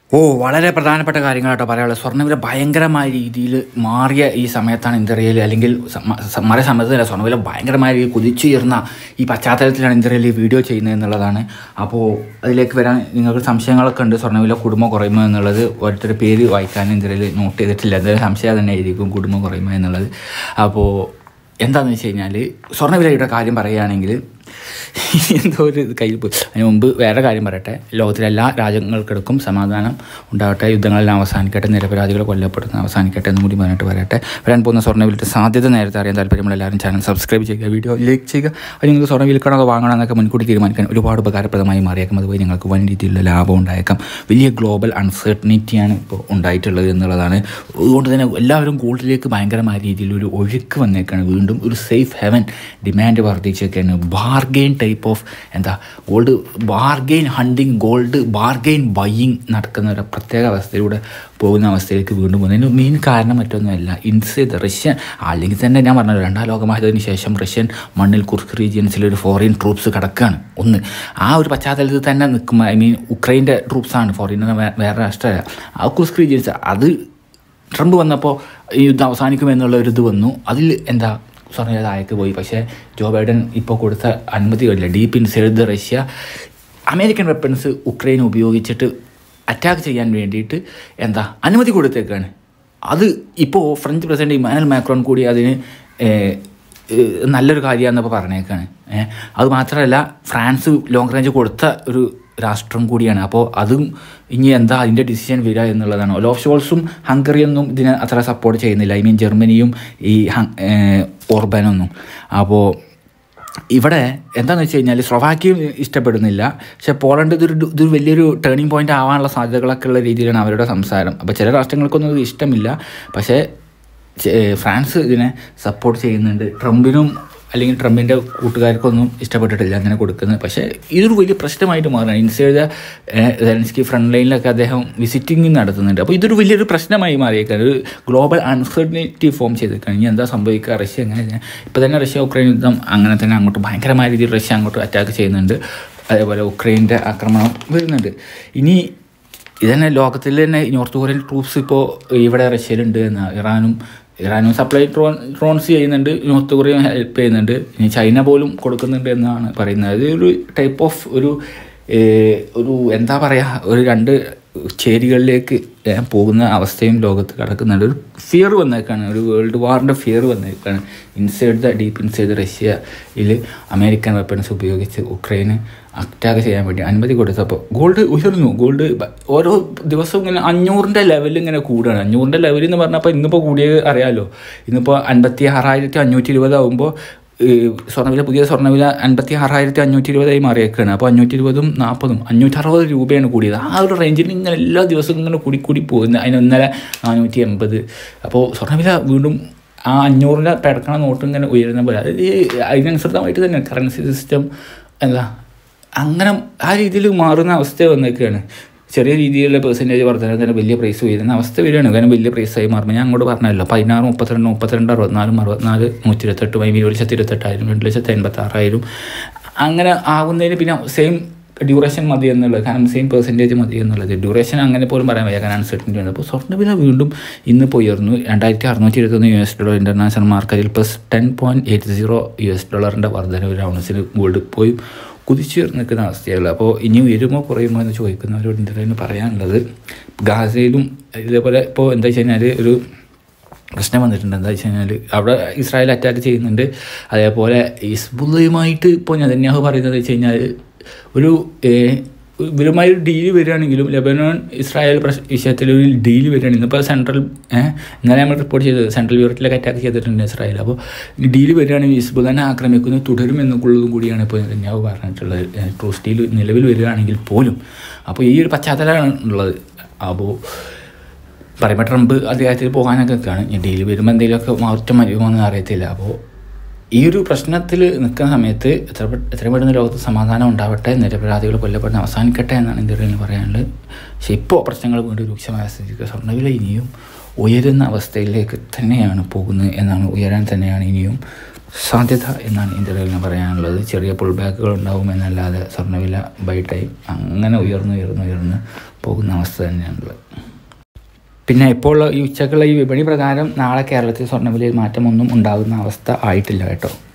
ഓ വളരെ പ്രധാനപ്പെട്ട കാര്യങ്ങളാട്ടോ പറയാനുള്ളത് സ്വർണ്ണവില ഭയങ്കരമായ രീതിയിൽ മാറിയ ഈ സമയത്താണ് ഇന്ത്യയിൽ അല്ലെങ്കിൽ സമ- സ- മറ സമയത്തല്ല സ്വർണ്ണവില ഭയങ്കരമായ രീതിയിൽ കുതിച്ചുയർന്ന ഈ പശ്ചാത്തലത്തിലാണ് ഇന്ത്യയിൽ ഈ വീഡിയോ ചെയ്യുന്നത് എന്നുള്ളതാണ് അപ്പോൾ അതിലേക്ക് വരാൻ നിങ്ങൾക്ക് സംശയങ്ങളൊക്കെ ഉണ്ട് സ്വർണ്ണവില കുടുംബം കുറയുമോ എന്നുള്ളത് ഓരോരുത്തരുടെ പേര് വായിക്കാൻ ഇന്ത്യയിൽ നോട്ട് ചെയ്തിട്ടില്ല എന്തായാലും സംശയം തന്നെ ആയിരിക്കും കുടുംബം കുറയുമോ എന്നുള്ളത് അപ്പോൾ എന്താണെന്ന് വെച്ച് കഴിഞ്ഞാൽ സ്വർണ്ണവിലയുടെ കാര്യം പറയുകയാണെങ്കിൽ എന്തോ ഒരു ഇത് കയ്യിൽ പോയി അതിന് മുമ്പ് വേറെ കാര്യം പറയട്ടെ ലോകത്തിലെ എല്ലാ രാജ്യങ്ങൾക്കിടക്കും സമാധാനം ഉണ്ടാവട്ടെ യുദ്ധങ്ങളെല്ലാം അവസാനിക്കട്ടെ നിരപരാധികൾ കൊല്ലപ്പെടുന്ന അവസാനിക്കട്ടെ എന്നും കൂടി പറഞ്ഞിട്ട് പറയട്ടെ വരാൻ പോകുന്ന സ്വർണ്ണവിലത്തെ സാധ്യത നേരത്തെ അറിയാൻ താല്പര്യമുള്ള എല്ലാവരും ചാനൽ സബ്സ്ക്രൈബ് ചെയ്യുക വീഡിയോ ലൈക്ക് ചെയ്യുക അത് നിങ്ങൾക്ക് സ്വർണ്ണം വിൽക്കണോ അതോ വാങ്ങണോ എന്നൊക്കെ മുൻകൂട്ടി തീരുമാനിക്കാൻ ഒരുപാട് ഉപകാരപ്രദമായി മാറിയേക്കാം അതുവഴി നിങ്ങൾക്ക് വൻ രീതിയിലുള്ള ലാഭം ഉണ്ടായേക്കാം വലിയ ഗ്ലോബൽ അൺസർട്ടനിറ്റിയാണ് ഇപ്പോൾ ഉണ്ടായിട്ടുള്ളത് എന്നുള്ളതാണ് അതുകൊണ്ട് തന്നെ എല്ലാവരും ഗോൾഡിലേക്ക് ഭയങ്കരമായ രീതിയിൽ ഒരു ഒഴുക്ക് വന്നേക്കാണ് വീണ്ടും ഒരു സേഫ് ഹെവൻ ഡിമാൻഡ് വർദ്ധിച്ചേക്കാണ് ബാർഗെയിൻ ടൈപ്പ് ഓഫ് എന്താ gold bargain hunting gold bargain buying നടക്കുന്ന ഒരു പ്രത്യേക അവസ്ഥയിലൂടെ പോകുന്ന അവസ്ഥയിലേക്ക് വീണ്ടും പോകുന്നതിന് മെയിൻ കാരണം മറ്റൊന്നുമല്ല ഇൻസൈഡ് റഷ്യൻ അല്ലെങ്കിൽ തന്നെ ഞാൻ പറഞ്ഞല്ലോ രണ്ടാം ലോകമഹായുദ്ധത്തിന് ശേഷം റഷ്യൻ മണ്ണിൽ കുർക്ക് റീജിയൻസിൽ ഒരു ഫോറിൻ ട്രൂപ്സ് കിടക്കുകയാണ് ഒന്ന് ആ ഒരു പശ്ചാത്തലത്തിൽ തന്നെ നിൽക്കുമ്പോൾ ഐ മീൻ ഉക്രൈൻ്റെ ട്രൂപ്സാണ് ഫോറിനർ വേറെ രാഷ്ട്രമല്ല ആ കുർക്ക് റീജിയൻസ് അത് ട്രംപ് വന്നപ്പോൾ ഈ യുദ്ധം അവസാനിക്കുമെന്നുള്ള ഒരു ഇത് വന്നു അതിൽ എന്താ സ്വർണ്ണ താഴേക്ക് പോയി പക്ഷേ ജോ ബൈഡൻ ഇപ്പോൾ കൊടുത്ത അനുമതികളില്ല deep inside Russia American weapons Ukraine ഉപയോഗിച്ചിട്ട് അറ്റാക്ക് ചെയ്യാൻ വേണ്ടിയിട്ട് എന്താ അനുമതി കൊടുത്തേക്കാണ് അത് ഇപ്പോൾ ഫ്രഞ്ച് പ്രസിഡന്റ് ഇമാനുവൽ മാക്രോൺ കൂടി അതിന് ഏഹ്, ഏഹ്, നല്ലൊരു കാര്യമാണെന്നപ്പോൾ പറഞ്ഞേക്കാണ് ഏഹ്, അത് മാത്രമല്ല ഫ്രാൻസ് ലോങ് റേഞ്ച് കൊടുത്ത ഒരു രാഷ്ട്രം കൂടിയാണ് അപ്പോൾ അതും ഇനി എന്താ അതിൻ്റെ ഡിസിഷൻ വരിക എന്നുള്ളതാണ് ഒലോഫ് ഷോൾസും ഹംഗറിയൊന്നും ഇതിനെ അത്ര സപ്പോർട്ട് ചെയ്യുന്നില്ല ഐ മീൻ ജർമ്മനിയും ഈ ഹങ് ഏഹ്, ഓർബാനൊന്നും അപ്പോൾ ഇവിടെ എന്താണെന്ന് വെച്ച് കഴിഞ്ഞാൽ സ്ലൊവാക്യം ഇഷ്ടപ്പെടുന്നില്ല പക്ഷേ പോളണ്ട് ഇതൊരു ഇതൊരു വലിയൊരു ടേണിംഗ് പോയിന്റ് ആവാനുള്ള സാധ്യതകളൊക്കെ ഉള്ള രീതിയിലാണ് അവരുടെ സംസാരം അപ്പോൾ ചില രാഷ്ട്രങ്ങൾക്കൊന്നും ഇത് ഇഷ്ടമില്ല പക്ഷേ ചെ- ഫ്രാൻസ് ഇതിനെ സപ്പോർട്ട് ചെയ്യുന്നുണ്ട് ട്രംപിനും അല്ലെങ്കിൽ ട്രംപിൻ്റെ കൂട്ടുകാർക്കൊന്നും ഇഷ്ടപ്പെട്ടിട്ടില്ല അങ്ങനെ കൊടുക്കുന്നത് പക്ഷേ ഇതൊരു വലിയ പ്രശ്നമായിട്ട് മാറുകയാണ് ഇൻസൈഡ് സെലൻസ്കി ഫ്രണ്ട് ലൈനിലൊക്കെ അദ്ദേഹം വിസിറ്റിംഗ് നടത്തുന്നുണ്ട് അപ്പോൾ ഇതൊരു വലിയൊരു പ്രശ്നമായി മാറിയേക്കാണ് ഒരു ഗ്ലോബൽ അൺസർട്ടനിറ്റി ഫോം ചെയ്തേക്കാണ് ഇനി എന്താ സംഭവിക്കുക റഷ്യ എങ്ങനെ ഇപ്പോൾ തന്നെ റഷ്യ ഉക്രൈൻ യുദ്ധം അങ്ങനെ തന്നെ അങ്ങോട്ട് ഭയങ്കരമായ രീതിയിൽ റഷ്യ അങ്ങോട്ട് അറ്റാക്ക് ചെയ്യുന്നുണ്ട് അതേപോലെ ഉക്രൈൻ്റെ ആക്രമണം വരുന്നുണ്ട് ഇനി ഇതന്നെ ലോകത്തിൽ തന്നെ നോർത്ത് കൊറിയൻ ട്രൂപ്സ് ഇപ്പോൾ ഇവിടെ റഷ്യയിലുണ്ട് എന്ന ഇറാനും ഇറാനും സപ്ലൈ ഡ്രോൺ ഡ്രോൺസ് ചെയ്യുന്നുണ്ട് നോർത്ത് കൊറിയ ഹെൽപ്പ് ചെയ്യുന്നുണ്ട് ഇനി ചൈന പോലും കൊടുക്കുന്നുണ്ട് എന്നാണ് പറയുന്നത് ഇത് ഒരു ടൈപ്പ് ഓഫ് ഒരു ഏഹ്, ഒരു എന്താ പറയുക ഒരു രണ്ട് ചേരികളിലേക്ക് ഏഹ്, പോകുന്ന അവസ്ഥയും ലോകത്ത് കിടക്കുന്നുണ്ട് ഒരു ഫിയർ വന്നേക്കാണ് ഒരു വേൾഡ് വാറിൻ്റെ ഫിയർ വന്നേക്കാണ് ഇൻസൈഡ് ദ ഡീപ്പ് ഇൻസൈഡ് റഷ്യയിൽ അമേരിക്കൻ വെപ്പൺസ് ഉപയോഗിച്ച് ഉക്രൈന് അറ്റാക്ക് ചെയ്യാൻ വേണ്ടി അനുമതി കൊടുത്തപ്പോൾ ഗോൾഡ് ഉയർന്നു ഗോൾഡ് ബ- ഓരോ ദിവസവും ഇങ്ങനെ അഞ്ഞൂറിൻ്റെ ലെവലിൽ ഇങ്ങനെ കൂടുകയാണ് അഞ്ഞൂറിൻ്റെ ലെവൽ എന്ന് പറഞ്ഞപ്പോൾ ഇന്നിപ്പോൾ കൂടിയത് അറിയാമല്ലോ ഇന്നിപ്പോൾ അൻപത്തി ആറായിരത്തി അഞ്ഞൂറ്റി ഇരുപതാകുമ്പോൾ സ്വർണ്ണവില പുതിയ സ്വർണ്ണവില അൻപത്തി ആറായിരത്തി അഞ്ഞൂറ്റി ഇരുപതായി മാറിയേക്കാണ് അപ്പോൾ അഞ്ഞൂറ്റി ഇരുപതും നാൽപ്പതും അഞ്ഞൂറ്ററുപത് രൂപയാണ് കൂടിയത് ആ ഒരു റേഞ്ചിൽ ഇങ്ങനെ എല്ലാ ദിവസവും ഇങ്ങനെ കൂടി കൂടി പോകുന്നത് അതിന് ഇന്നലെ നാനൂറ്റി എൺപത് അപ്പോൾ സ്വർണ്ണവില വീണ്ടും ആ അഞ്ഞൂറിൻ്റെ പിടക്കണ നോട്ട് ഇങ്ങനെ ഉയരുന്ന പോലെ അത് ഈ അതിനനുസൃതമായിട്ട് തന്നെ കറൻസി സിസ്റ്റം എന്താ അങ്ങനെ ആ രീതിയിൽ മാറുന്ന അവസ്ഥ വന്നേക്കാണ് ചെറിയ രീതിയിലുള്ള പെർസെൻറ്റേജ് വർധന തന്നെ വലിയ പ്രൈസ് ഉയരുന്ന അവസ്ഥ വരികയാണ് കാരണം വലിയ പ്രൈസായി മാറുമ്പോൾ ഞാൻ അങ്ങോട്ട് പറഞ്ഞല്ലോ പതിനാറ് മുപ്പത്തിരണ്ട് മുപ്പത്തിരണ്ട് അറുപത്തിനാലും അറുപത്തിനാല് നൂറ്റി ഇരുപത്തെട്ട് മൈമി ഒരു ലക്ഷത്തി ഇരുപത്തെട്ടായിരം രണ്ട് ലക്ഷത്തി എൺപത്താറായിരം അങ്ങനെ ആകുന്നതിന് പിന്നെ സെയിം ഡ്യൂറേഷൻ മതി എന്നുള്ളത് കാരണം സെയിം പെർസെൻറ്റേജ് മതി എന്നുള്ളത് ഡ്യൂറേഷൻ അങ്ങനെ പോലും പറയാൻ വയ്യ കാരണം അൺസർട്ടനിറ്റി ഉണ്ട് അപ്പോൾ സ്വർണ്ണവില വീണ്ടും ഇന്നിപ്പോൾ ഉയർന്നു രണ്ടായിരത്തി അറുന്നൂറ്റി ഇരുപത്തൊന്ന് യു എസ് ഡോളർ ഇൻ്റർനാഷണൽ മാർക്കറ്റിൽ plus ten point eight zero U S ഡോളറിൻ്റെ വർധന ഒരു ഔൺസിന് ഗോൾഡ് പോയി കുതിച്ചുയർന്ന് നിൽക്കുന്ന അവസ്ഥയുള്ളത് അപ്പോൾ ഇനി ഉയരുമോ കുറയുമോ എന്ന് ചോദിക്കുന്നവരോട് എന്തെങ്കിലും പറയാനുള്ളത് ഗാസയിലും ഇതേപോലെ ഇപ്പോൾ എന്താ വെച്ച് കഴിഞ്ഞാൽ ഒരു പ്രശ്നം വന്നിട്ടുണ്ട് എന്താ വെച്ച് കഴിഞ്ഞാൽ അവിടെ ഇസ്രായേൽ അറ്റാക്ക് ചെയ്യുന്നുണ്ട് അതേപോലെ ഇസ്ബുള്ളയുമായിട്ട് ഇപ്പോൾ നെതന്യാഹു പറയുന്നത് വെച്ച് കഴിഞ്ഞാൽ ഒരു ഏഹ്, ഇവരുമായി ഒരു ഡീല് വരികയാണെങ്കിലും ലെബനോൺ ഇസ്രായേൽ പ്രശ് വിഷയത്തിൽ ഒരു ഡീല് വരികയാണെങ്കിൽ ഇപ്പോൾ സെൻട്രൽ ഏഹ്, ഇന്നലെ നമ്മൾ റിപ്പോർട്ട് ചെയ്തത് സെൻട്രൽ യൂറോപ്പിലൊക്കെ അറ്റാക്ക് ചെയ്തിട്ടുണ്ട് ഇസ്രായേൽ അപ്പോൾ ഈ ഡീല് വരികയാണെങ്കിൽ ഇസ്ബുള്ളനെ ആക്രമിക്കുന്നത് തുടരും എന്നുള്ളതും കൂടിയാണ് ഇപ്പോൾ നെതന്യാഹു പറഞ്ഞിട്ടുള്ളത് ഏഹ്, ട്രൂസ് ഡീൽ നിലവിൽ വരികയാണെങ്കിൽ പോലും അപ്പോൾ ഈ ഒരു പശ്ചാത്തലമാണ് ഉള്ളത് അപ്പോൾ പറയുമ്പോൾ ട്രംപ് അദ്ദേഹത്തിൽ പോകാനൊക്കെ നിൽക്കുകയാണ് ഇനി ഡീൽ വരുമ്പോൾ എന്തെങ്കിലുമൊക്കെ മാറ്റം വരുമോ എന്ന് അറിയത്തില്ല അപ്പോൾ ഈ ഒരു പ്രശ്നത്തിൽ നിൽക്കുന്ന സമയത്ത് എത്ര പെ- എത്രയും പെട്ടെന്ന് ലോകത്ത് സമാധാനം ഉണ്ടാവട്ടെ നിരപരാധികൾ കൊല്ലപ്പെടുന്ന അവസാനിക്കട്ടെ എന്നാണ് ഇന്ത്യയിൽ പറയാനുള്ളത് പക്ഷേ ഇപ്പോൾ പ്രശ്നങ്ങൾ വീണ്ടും രൂക്ഷമായ സ്ഥിതിക്ക് സ്വർണ്ണവില ഇനിയും ഉയരുന്ന അവസ്ഥയിലേക്ക് തന്നെയാണ് പോകുന്നത് എന്നാണ് ഉയരാൻ തന്നെയാണ് ഇനിയും സാധ്യത എന്നാണ് ഇന്ത്യയിൽ പറയാനുള്ളത് ചെറിയ പുൾ ബാക്കുകൾ ഉണ്ടാവും എന്നല്ലാതെ സ്വർണ്ണവില ബൈ ടൈം അങ്ങനെ ഉയർന്ന് ഉയർന്ന് ഉയർന്ന് പോകുന്ന അവസ്ഥ തന്നെയാണുള്ളത് പിന്നെ ഇപ്പോൾ ഈ ഉച്ചക്കുള്ള ഈ വിപണി പ്രകാരം നാളെ കേരളത്തിൽ സ്വർണ്ണവിലയിൽ മാറ്റമൊന്നും ഉണ്ടാകുന്ന അവസ്ഥ ആയിട്ടില്ല കേട്ടോ